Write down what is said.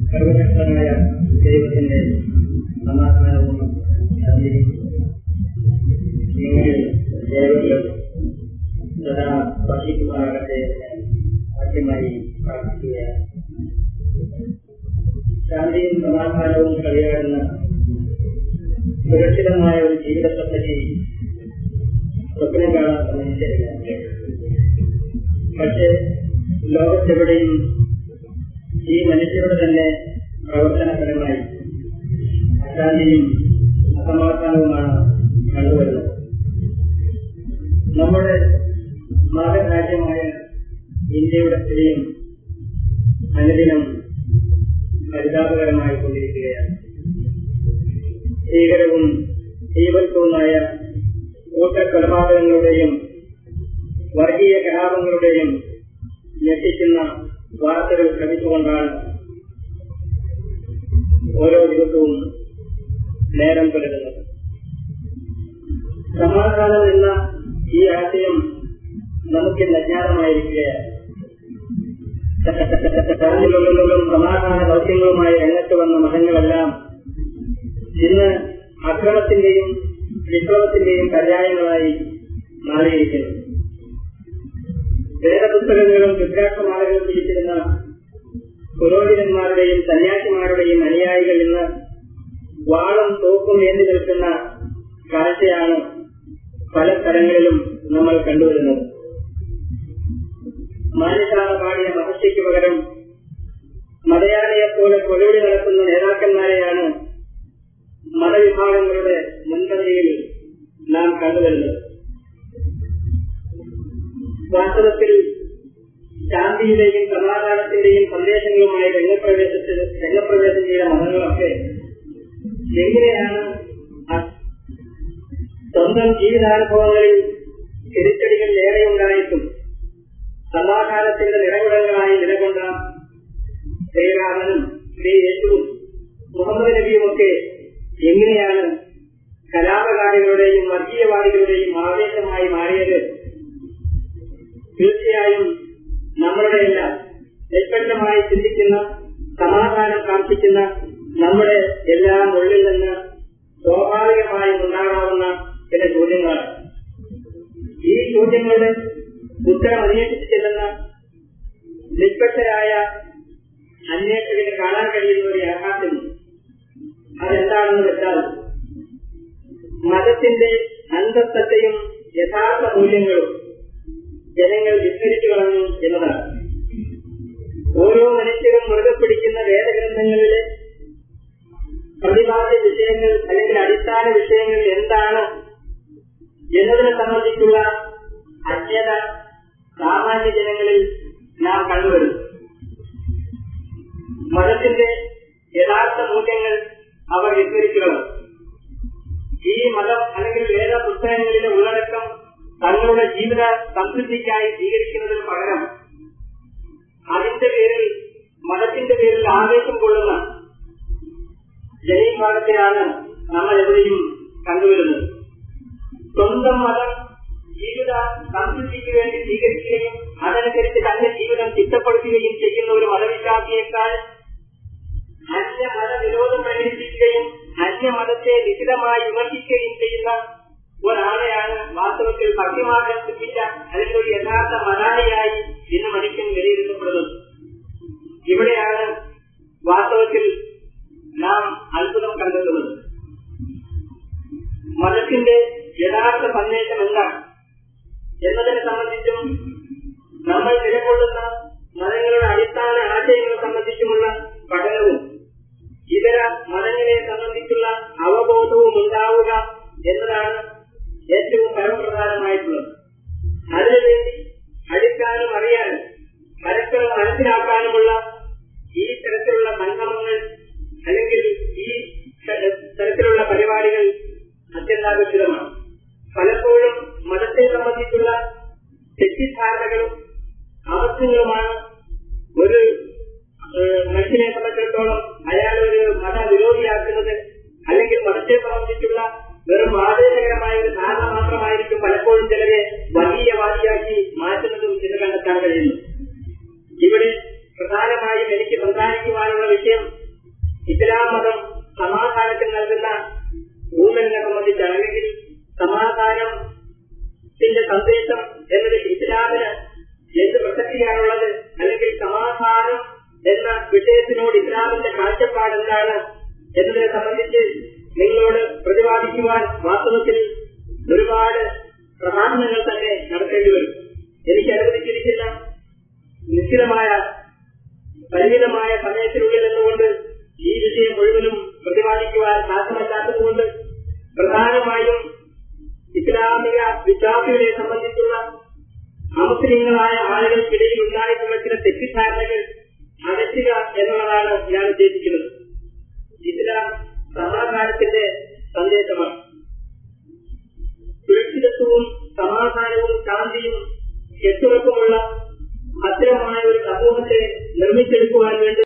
സർവശക്തനായ ദൈവത്തിന്റെ സമാധാനവും ശാന്തിയും നിങ്ങളിൽ ഏവരിലും സദാ വഹിക്കുമാറാകട്ടെ എന്ന് ആദ്യമായി പ്രാർത്ഥിക്കുകയാണ് ശാന്തിയും സമാധാനവും കളിയാടുന്ന സുരക്ഷിതമായ ഒരു ജീവിതത്തെ പറ്റി സ്വപ്നം കാണാൻ ശ്രമിച്ചില്ല പക്ഷേ ലോകത്തെവിടെയും ഈ മനുഷ്യരുടെ തന്നെ പ്രവർത്തനപരമായി അശാന്തിയും അസമാധാനവുമാണ് കണ്ടുവരുന്നത് നമ്മുടെ മാതൃരാജ്യമായ ഇന്ത്യയുടെ സ്ഥിതിയും അനുദിനം പരിതാപകരമായി കൊണ്ടിരിക്കുകയാണ് ഭീകരവും തീവ്രത്വവുമായ കൂട്ടക്കൊലപാതകങ്ങളുടെയും വർഗീയ കലാപങ്ങളുടെയും ഞെട്ടിക്കുന്ന വാർത്തകൾ ശ്രമിച്ചുകൊണ്ടാണ് ഓരോ ദിവസവും നേരം പുലരുന്നത് സമാധാനം എന്ന ഈ ആശയം നമുക്കിന്ന് അജ്ഞാതമായിരിക്കുകയാണ് തെരഞ്ഞെടുപ്പുകളിലും സമാധാന ദൗത്യങ്ങളുമായി രംഗത്ത് വന്ന മതങ്ങളെല്ലാം ഇന്ന് അക്രമത്തിന്റെയും വിപ്ലവത്തിന്റെയും പര്യായങ്ങളായി മാറിയിരിക്കുന്നു വേദപുസ്തകങ്ങളും രുദ്രാക്ഷമാലകളും പിടിച്ചിരുന്ന പുരോഹിതന്മാരുടെയും സന്യാസിമാരുടെയും അനുയായികൾ ഇന്ന് വാളും തോക്കും ഏന്തി നിൽക്കുന്ന കാഴ്ചയാണ് പല സ്ഥലങ്ങളിലും നമ്മൾ കണ്ടുവരുന്നത് മാനിസാറ പാടിയ മഹർഷിക്ക് പകരം മതയാളിയെ പോലെ കൊലവിളി നടത്തുന്ന നേതാക്കന്മാരെയാണ് മതവിഭാഗങ്ങളുടെ മുൻപന്തിയിൽ നാം കണ്ടുവരുന്നത് വാസ്തവത്തിൽ ശാന്തിയുടെയും സമാധാനത്തിന്റെയും സന്ദേശങ്ങളുമായി രംഗപ്രവേശത്തിൽ രംഗപ്രവേശം ചെയ്ത മതങ്ങളൊക്കെ എങ്ങനെയാണ് അ- സ്വന്തം ജീവിതാനുഭവങ്ങളിൽ തിരിച്ചടികൾ ഏറെ ഉണ്ടായിട്ടും സമാധാനത്തിന്റെ നിറകുടങ്ങളായി നിലകൊണ്ട ശ്രീരാമനും ശ്രീ യേശുവും മുഹമ്മദ് നബിയുമൊക്കെ എങ്ങനെയാണ് കലാപകാരികളുടെയും വർഗീയവാദികളുടെയും ആവേശമായി മാറിയത് തീർച്ചയായും നമ്മളുടെ എല്ലാം നിഷ്പക്ഷമായി ചിന്തിക്കുന്ന സമാധാനം കാക്ഷിക്കുന്ന നമ്മുടെ എല്ലാം ഉള്ളിൽ നിന്ന് സ്വാഭാവികമായും ഉണ്ടാകാവുന്ന ചില ചോദ്യങ്ങളാണ് ഈ ചോദ്യങ്ങളുടെ ഉത്തരം അന്വേഷിച്ച് ചെല്ലുന്ന നിഷ്പക്ഷരായ അന്വേഷകന് കാണാൻ കഴിയുന്ന ഒരു യാഥാർത്ഥ്യം അതെന്താണെന്ന് വെച്ചാൽ മതത്തിന്റെ അന്തസ്സത്തെയും യഥാർത്ഥ മൂല്യങ്ങളും ജനങ്ങൾ വിസ്മരിച്ചു കളഞ്ഞു എന്നതാണ് ഓരോ മനുഷ്യരും മുറുകെ പിടിക്കുന്ന വേദഗ്രന്ഥങ്ങളിലെ പ്രതിപാദ്യ വിഷയങ്ങൾ അല്ലെങ്കിൽ അടിസ്ഥാന വിഷയങ്ങൾ എന്താണ് എന്നതിനെ സംബന്ധിച്ചുള്ള അജ്ഞത സാമാന്യ ജനങ്ങളിൽ നാം കണ്ടുവരുന്നു മതത്തിന്റെ യഥാർത്ഥ മൂല്യങ്ങൾ അവർ വിസ്മരിച്ചു ഈ മതം അല്ലെങ്കിൽ വേദ പുസ്തകങ്ങളിലെ ഉള്ളടക്കം തങ്ങളുടെ ജീവിത സംതൃപ്തിക്കായി സ്വീകരിക്കുന്നതിന് പകരം അതിന്റെ പേരിൽ മതത്തിന്റെ പേരിൽ ആവേശം കൊള്ളുന്ന ജനവിഭാഗത്തെയാണ് നമ്മൾ എവിടെയും കണ്ടുവരുന്നത് സ്വന്തം മതം ജീവിത സംതൃപ്തിക്ക് വേണ്ടി സ്വീകരിക്കുകയും അതനുസരിച്ച് തന്റെ ജീവിതം ചിട്ടപ്പെടുത്തുകയും ചെയ്യുന്ന ഒരു മതവിശ്വാസിയേക്കാൾ അന്യമത വിരോധം പ്രകടിപ്പിക്കുകയും അന്യമതത്തെ നിശിതമായി വിമർശിക്കുകയും ചെയ്യുന്ന ഒരാളെയാണ് വാസ്തവത്തിൽ ഭക്തിമാർഗം സൃഷ്ടിച്ച അല്ലെങ്കിൽ ഒരു യഥാർത്ഥ മതാനിയായി ഇന്ന് മനുഷ്യൻ വിലയിരുത്തപ്പെടുന്നത് ഇവിടെയാണ് വാസ്തവത്തിൽ നാം അത്ഭുതം കണ്ടെത്തുന്നത് മതത്തിന്റെ യഥാർത്ഥ സന്ദേശം എന്താണ് എന്നതിനെ സംബന്ധിച്ചും നമ്മൾ നിലകൊള്ളുന്ന മതങ്ങളുടെ അടിസ്ഥാന ആശയങ്ങളെ സംബന്ധിച്ചുമുള്ള പഠനവും ഇതര മതങ്ങളെ സംബന്ധിച്ചുള്ള അവബോധവും ഉണ്ടാവുക എന്നതാണ് ഏറ്റവും പരമപ്രധാനമായിട്ടുള്ളത് അതിനുവേണ്ടി പഠിക്കാനും അറിയാനും പരസ്പരം മനസ്സിലാക്കാനുമുള്ള ഈ തരത്തിലുള്ള സംഗമങ്ങൾ അല്ലെങ്കിൽ ഈ ത- തരത്തിലുള്ള പരിപാടികൾ അത്യന്താപേക്ഷിതമാണ് പലപ്പോഴും മതത്തെ സംബന്ധിച്ചുള്ള തെറ്റിദ്ധാരണകളും ആവശ്യങ്ങളുമാണ് ഒരു ഏഹ്, മനുഷ്യനെ സംബന്ധിച്ചിടത്തോളം അയാൾ ഒരു മതവിരോധിയാക്കുന്നത് അല്ലെങ്കിൽ മതത്തെ സംബന്ധിച്ചുള്ള വെറും ആവേശകരമായ ഒരു ധാരണ മാത്രമായിരിക്കും പലപ്പോഴും ചിലരെ വർഗീയവാദിയാക്കി മാറ്റുന്നതും എന്ന് കണ്ടെത്താൻ കഴിയുന്നു ഇവിടെ പ്രധാനമായും എനിക്ക് പ്രധാനിക്കുവാനുള്ള വിഷയം ഇസ്ലാം മതം സമാധാനത്തിന് നൽകുന്ന ഊന്നലിനെ സംബന്ധിച്ചാണ് അല്ലെങ്കിൽ സമാധാനത്തിന്റെ സന്ദേശം എന്നതിൽ ഇസ്ലാമിന് എന്ത് പ്രസക്തിയാണുള്ളത് അല്ലെങ്കിൽ സമാധാനം എന്ന വിഷയത്തിനോട് ഇസ്ലാമിന്റെ കാഴ്ചപ്പാട് എന്താണ് എന്നതിനെ സംബന്ധിച്ച് നിങ്ങളോട് പ്രതിപാദിക്കുവാൻ വാസ്തവത്തിൽ ഒരുപാട് പ്രഭാഷണങ്ങൾ തന്നെ നടത്തേണ്ടി വരും എനിക്ക് അനുവദിച്ചിരിക്കുന്ന നിശ്ചിതമായ പരിമിതമായ സമയത്തിനുള്ളിൽ നിന്നുകൊണ്ട് ഈ വിഷയം മുഴുവനും പ്രതിപാദിക്കുവാൻ സാധ്യമല്ലാത്തതുകൊണ്ട് പ്രധാനമായും ഇസ്ലാമിക വിശ്വാസികളെ സംബന്ധിച്ചുള്ള അമുസ്ലിങ്ങളായ ആളുകൾക്കിടയിൽ ഉണ്ടായിട്ടുള്ള ചില തെറ്റിദ്ധാരണകൾ അകറ്റുക എന്നുള്ളതാണ് ഞാൻ ഉദ്ദേശിക്കുന്നത് ഇസ്ലാം സമാധാനത്തിന്റെ സന്ദേശമാണ് സുരക്ഷിതത്വവും സമാധാനവും ശാന്തിയും കെട്ടുറപ്പുമുള്ള ഭദ്രമായ ഒരു സമൂഹത്തെ നിർമ്മിച്ചെടുക്കുവാൻ വേണ്ടി